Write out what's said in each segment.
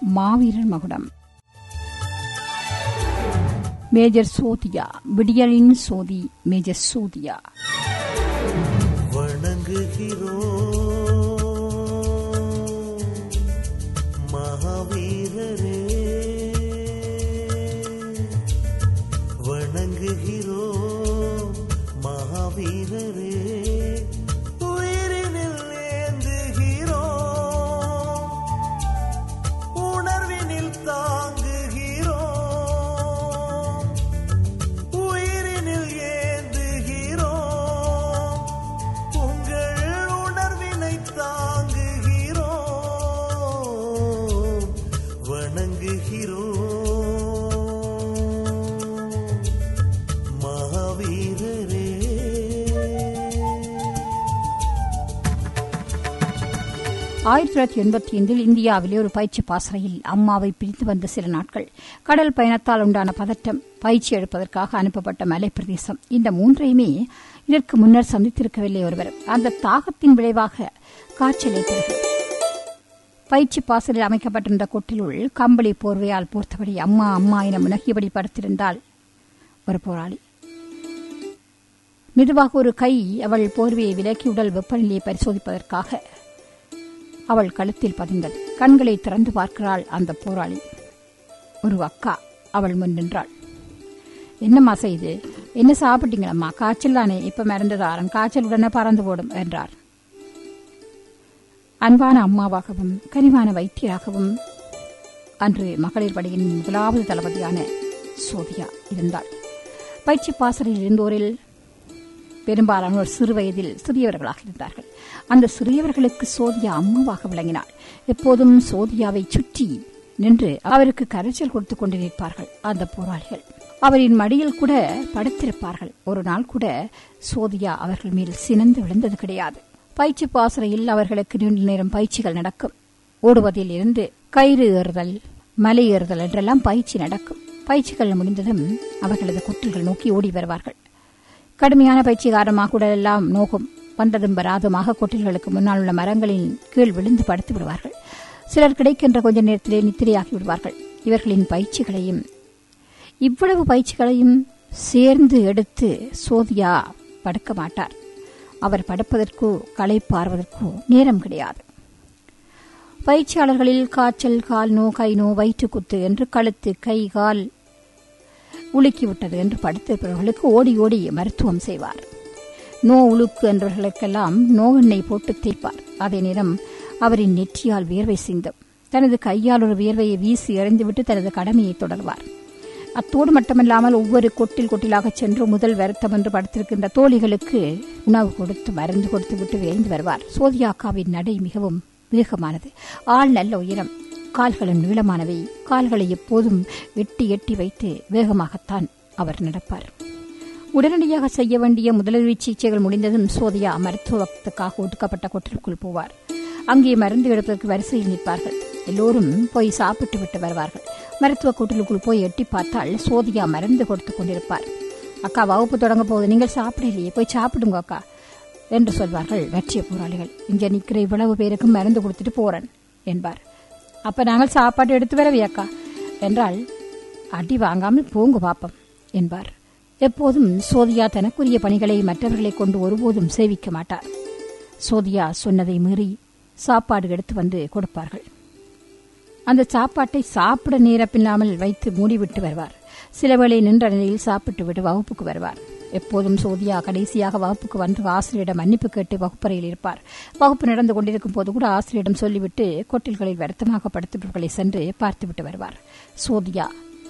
மாவீரர் மகுடம் மேஜர் சோதியா விடியலின் சோதி மேஜர் சோதியா வணங்குகிறோம் மகாவீரரே வணங்குகிறோம் மகாவீரரே உயிரினில் ஏந்துகிறோம் உணர்வினில் தாங்குகிறோம் உயிரினில் ஏந்துகிறோம் உங்கள் உணர்வினை தாங்குகிறோம் வணங்குகிறோம் மகாவீரரே ஆயிரத்தி தொள்ளாயிரத்தி எண்பத்தி ஐந்தில் இந்தியாவிலே ஒரு பயிற்சி பாசறையில் அம்மாவை பிரித்து வந்த சில நாட்கள் கடல் பயணத்தால் உண்டான பதட்டம் பயிற்சி எடுப்பதற்காக அனுப்பப்பட்ட மலை பிரதேசம் இந்த மூன்றையுமே இதற்கு முன்னர் சந்தித்திருக்கவில்லை ஒருவர் அந்த தாகத்தின் விளைவாக காய்ச்சல் ஏற்படுகிறது பயிற்சி பாசலில் அமைக்கப்பட்டிருந்த கொட்டிலுள் கம்பளி போர்வையால் போர்த்தபடி அம்மா அம்மா என முனகியபடி படுத்திருந்தாள் ஒரு போராளி மெதுவாக ஒரு கை அவள் போர்வையை விலக்கி உடல் வெப்பநிலையை பரிசோதிப்பதற்காக அவள் கழுத்தில் பதிந்தது கண்களை திறந்து பார்க்கிறாள் அந்த போராளி ஒரு அக்கா அவள் முன் நின்றாள் என்னம்மா செய்து என்ன சாப்பிட்டீங்களம்மா காய்ச்சல் தானே இப்ப மறந்து தாரன் காய்ச்சல் உடனே பறந்து போடும் என்றார் அன்பான அம்மாவாகவும் கனிவான வைத்தியராகவும் அன்று மகளிர் படையின் முதலாவது தளபதியான சோதியா இருந்தாள் பயிற்சி பாசறையில் இருந்தோரில் பெரும்பாலானோர் சிறு வயதில் சிறியவர்களாக இருந்தார்கள் அந்த சிறியவர்களுக்கு சோதியா அம்மாவாக விளங்கினாள் எப்போதும் சோதியாவை சுற்றி நின்று அவருக்கு கரைச்சல் கொடுத்து கொண்டு நிற்பார்கள் அந்த போராளிகள் அவரின் மடியில் கூட படுத்திருப்பார்கள் ஒரு நாள் கூட சோதியா அவர்கள் மேல் சினந்து விழுந்தது கிடையாது பயிற்சி பாசறையில் அவர்களுக்கு நீண்ட நேரம் பயிற்சிகள் நடக்கும் ஓடுவதில் இருந்து கயிறு ஏறுதல் மலை ஏறுதல் என்றெல்லாம் பயிற்சி நடக்கும் பயிற்சிகள் முடிந்ததும் அவர்களது கொட்டில்கள் நோக்கி ஓடி வருவார்கள் கடுமையான பயிற்சி காரணமாக உடலெல்லாம் நோகும் வந்ததும் வராதுமாக கொட்டில்களுக்கு முன்னால் உள்ள மரங்களின் கீழ் விழுந்து படுத்து விடுவார்கள் சிலர் கிடைக்கின்ற கொஞ்ச நேரத்திலே நித்திரையாகி விடுவார்கள் இவர்களின் பயிற்சிகளையும் இவ்வளவு பயிற்சிகளையும் சேர்ந்து எடுத்து சோதியா படுக்க மாட்டார் அவர் படுப்பதற்கோ களைப்பார்வதற்கோ நேரம் கிடையாது பயிற்சியாளர்களில் காய்ச்சல் கால் நோ கை நோ வயிற்று குத்து என்று கழுத்து கை கால் உலுக்கிவிட்டது என்று படுத்திருப்பவர்களுக்கு ஓடி ஓடி மருத்துவம் செய்வார் நோ உழுக்கு என்றவர்களுக்கெல்லாம் நோ எண்ணெய் போட்டு தேய்ப்பார் அதே நேரம் அவரின் நெற்றியால் வியர்வை சிந்தும் தனது கையால் ஒரு வியர்வையை வீசி எறிந்துவிட்டு தனது கடமையை தொடர்வார் அத்தோடு மட்டுமல்லாமல் ஒவ்வொரு கொட்டில் கொட்டிலாக சென்று முதல் வருத்தம் என்று படுத்திருக்கின்ற தோழிகளுக்கு உணவு கொடுத்து மருந்து கொடுத்து விட்டு விரைந்து வருவார் சோதியாக்காவின் நடை மிகவும் வேகமானது ஆள் நல்ல உயரம் கால்களும் நீளமானவை கால்களை எப்போதும் எட்டி எட்டி வைத்து வேகமாகத்தான் அவர் நடப்பார் உடனடியாக செய்ய வேண்டிய முதலுதவி சிகிச்சைகள் முடிந்ததும் சோதியா மருத்துவத்துக்காக ஒதுக்கப்பட்ட கொட்டிலுக்குள் போவார் அங்கே மருந்து எடுப்பதற்கு வரிசையில் நிற்பார்கள் எல்லோரும் போய் சாப்பிட்டு விட்டு வருவார்கள் மருத்துவ கொட்டிலுக்குள் போய் எட்டி பார்த்தால் சோதியா மருந்து கொடுத்து கொண்டிருப்பார் அக்கா வகுப்பு தொடங்க போகுது நீங்கள் சாப்பிடலையே போய் சாப்பிடுங்க அக்கா என்று சொல்வார்கள் வெற்றிய போராளிகள் இங்க நிக்கிற இவ்வளவு பேருக்கும் மருந்து கொடுத்துட்டு போறேன் என்பார் அப்ப நாங்கள் சாப்பாடு எடுத்து வரவே அக்கா என்றால் அடி வாங்காமல் போங்க பாப்பம் என்பார் எப்போதும் சோதியா தனக்குரிய பணிகளை மற்றவர்களை கொண்டு ஒருபோதும் சேவிக்க மாட்டார் சோதியா சொன்னதை மீறி சாப்பாடு எடுத்து வந்து கொடுப்பார்கள் அந்த சாப்பாட்டை சாப்பிட நேரப்பில்லாமல் வைத்து மூடிவிட்டு வருவார் சில வேளை நின்ற நிலையில் சாப்பிட்டு விட்டு வகுப்புக்கு வருவார் எப்போதும் சோதியா கடைசியாக வகுப்புக்கு வந்து ஆசிரியரிடம் மன்னிப்பு கேட்டு வகுப்பறையில் இருப்பார் வகுப்பு நடந்து கொண்டிருக்கும் போது கூட ஆசிரியரிடம் சொல்லிவிட்டு கொட்டில்களில் வருத்தமாக படுத்தவர்களை சென்று பார்த்துவிட்டு வருவார் சோதியா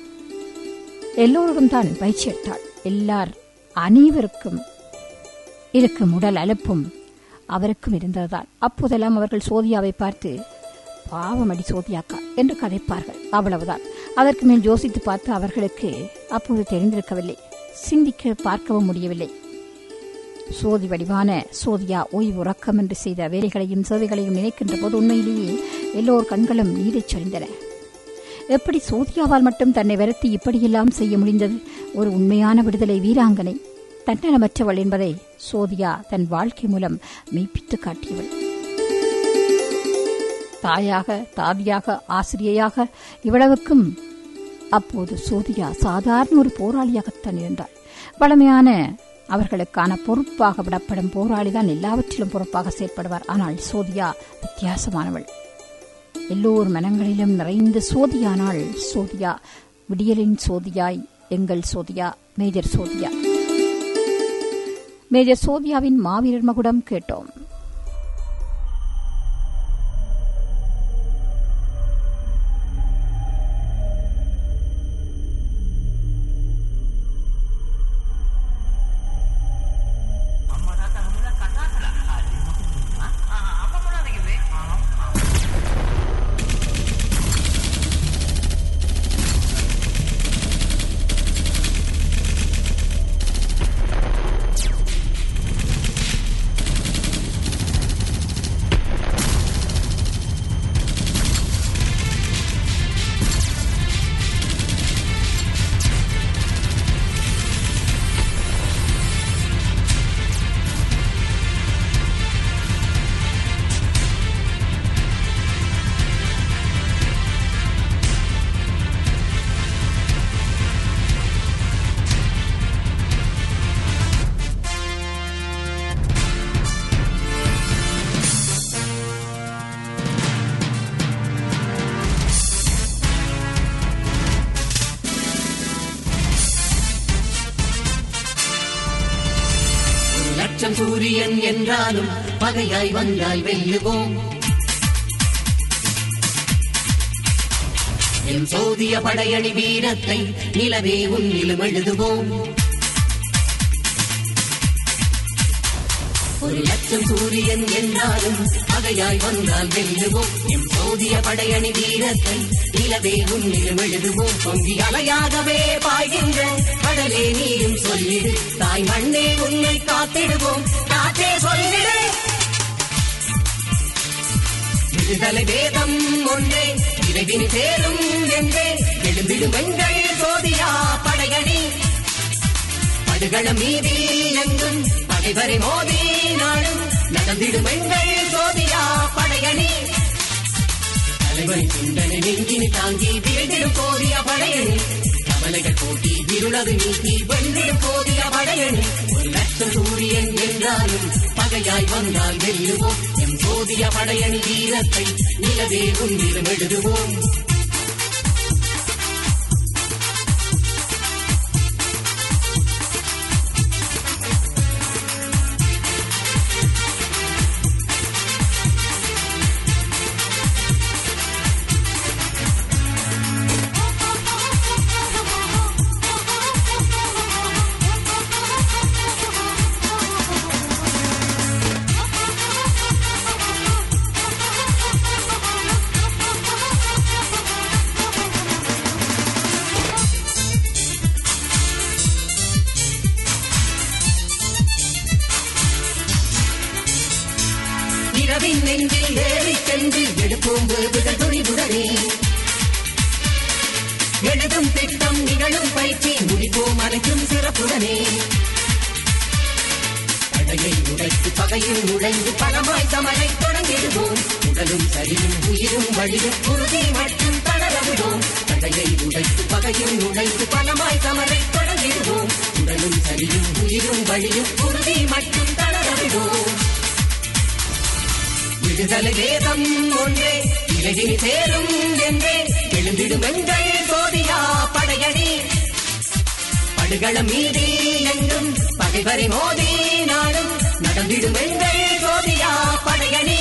எல்லோருடன் தான் பயிற்சி எடுத்தாள் எல்லார் அனைவருக்கும் இருக்கும் உடல் அலுப்பும் அவருக்கும் இருந்ததுதான் அப்போதெல்லாம் அவர்கள் சோதியாவை பார்த்து பாவமடி சோதியாக்கா என்று கதைப்பார்கள் அவ்வளவுதான் அதற்கு மேல் யோசித்து பார்த்து அவர்களுக்கு அப்போது தெரிந்திருக்கவில்லை சிந்திக்க பார்க்கவும் முடியவில்லை சோதி வடிவான சோதியா ஓய்வு உறக்கம் என்று செய்த வேலைகளையும் சேவைகளையும் நினைக்கின்ற போது உண்மையிலேயே எல்லோர் கண்களும் நீரைச் சொரிந்தன எப்படி சோதியாவால் மட்டும் தன்னை வருத்தி இப்படியெல்லாம் செய்ய முடிந்தது ஒரு உண்மையான விடுதலை வீராங்கனை தன்னலமற்றவள் என்பதை சோதியா தன் வாழ்க்கை மூலம் மெய்ப்பித்து காட்டியவள் தாயாக தாதியாக ஆசிரியையாக இவ்வளவுக்கும் அப்போது சோதியா சாதாரண ஒரு போராளியாகத்தான் இருந்தாள் வளமையான அவர்களுக்கான பொறுப்பாக விடப்படும் போராளிதான் எல்லாவற்றிலும் பொறுப்பாக செயற்படுவார் ஆனால் சோதியா வித்தியாசமானவள் எல்லோர் மனங்களிலும் நிறைந்த சோதியானாள் சோதியா விடியலின் சோதியாய் எங்கள் சோதியா மேஜர் சோதியா மேஜர் சோதியாவின் மாவீரர் மகுடம் கேட்டோம் ஒரு லட்சம் சூரியன் என்றாலும் பகையாய் வந்தால் வெல்லுவோம் என் சோதிய படையணி வீரத்தை நிலவே உன்னிலும் எழுதுவோம் ஒரு லட்சம் சூரியன் என்றாலும் பகையாய் வந்தால் வெல்லுவோம் எம் சோதிய படையணி வீரத்தை நிலவே உன்னிலும் எழுதுவோம் பொங்கி அலையாகவே பாய்கின்ற கடலே நீயும் சொல்லிடு தாய் மண்ணே உன்னை காத்திடுவோம் காத்தே சொல்லிடு விடுதலை வேதம் ஒன்றே விரைவின் சேரும் என்றே எழுந்திடும் எங்கள் சோதியா படையணி படுகளம் மீதி எங்கும் பகைவரை மோதி நாடும் நடந்திடும் எங்கள் சோதியா படையணி தலைவரை சிந்தனை நெஞ்சினு தாங்கி விரைந்திடும் போதிய படையணி கவலைகள் போட்டி இருளது நீக்கி வென்றிடும் போதிய படையணி ஒரு லட்சம் சூரியன் என்றாலும் பகையாய் வந்தால் வெல்லுவோம் எம் போதிய படையணி வீரத்தை நிலவே உன்னிலும் எழுதுவோம் இரவின் நெஞ்சில் ஏறி சென்று எடுப்போம் வேவுகள் துணிவுடனே எழுதும் திட்டம் நிகழும் பயிற்சி முடிப்போம் அனைத்தும் சிறப்புடனே படையை உடைத்து பகையில் நுழைந்து பலமாய் சமரை தொடங்கிடுவோம் உடலும் சரியும் உயிரும் வழியும் உறுதி மற்றும் தளரவிடும் படையை உடைத்து பகையில் நுழைந்து பலமாய் சமரை தொடங்கிடுவோம் உடலும் சரியும் உயிரும் வழியும் உறுதி மற்றும் தளரவிடும் விடுதலை வேதம் ஒன்றே இலகினி சேரும் என்றே எழுந்திடும் எங்கள் சோதியா படையணி படுகளம் மீதி எங்கும் பகைவரை மோதி நாடும் நடந்திடும் எங்கள் சோதியா படையணி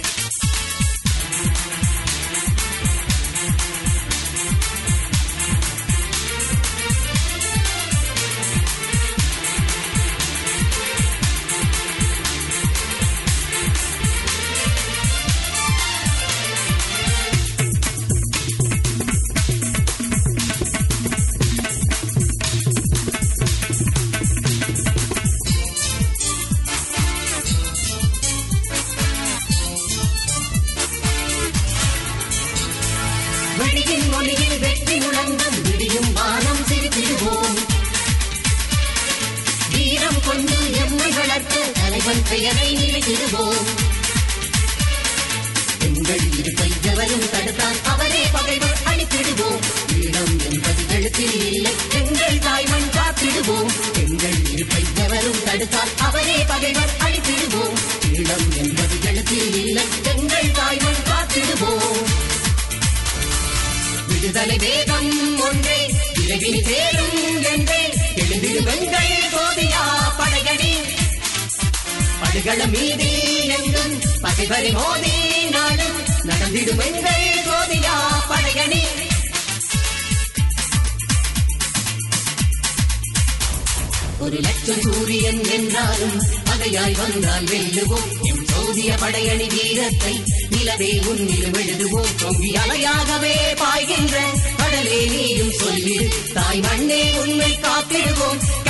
வெடியின் ஒளியில் வெற்றி முழங்கும் விடியும் வானம் சிரித்திடுவோம் வீரம் கொண்டு எம்மை வளர்த்த தலைவன் பெயரை நிலைத்திடுவோம் எங்கள் இருப்பை எவரும் தடுத்தால் அவரே பகைவர் அழித்திடுவோம் ஈழம் என்பது எழுத்தில் இல்லை எங்கள் தாய்மண் காத்திடுவோம் எங்கள் இருப்பை எவரும் தடுத்தால் அவரே பகைவர் அழித்திடுவோம் ஈழம் என்பது எழுத்தில் இல்லை எங்கள் தாய்மண் காத்திடுவோம் விடுதலை வேகம் ஒன்றே விரைவில் சேரும் என்றே எழுந்திடுவெங்கள் சோதியா படையணி படுகள மீதி எங்கும் பகைவரை மோதி நாடும் நடந்திடுவெங்கள் சோதியா படையணி ஒரு லட்சம் சூரியன் என்றாலும் பகையாய் வந்தால் வெல்லுவோம் எம் சோதிய படையணி வீரத்தை நிலவே உன்னிலும் எழுதுவோம் தொங்கி அலையாகவே பாய்கின்ற கடலே நீயும் சொல்லிடு தாய் மண்ணே உன்னை காத்திடுவோம்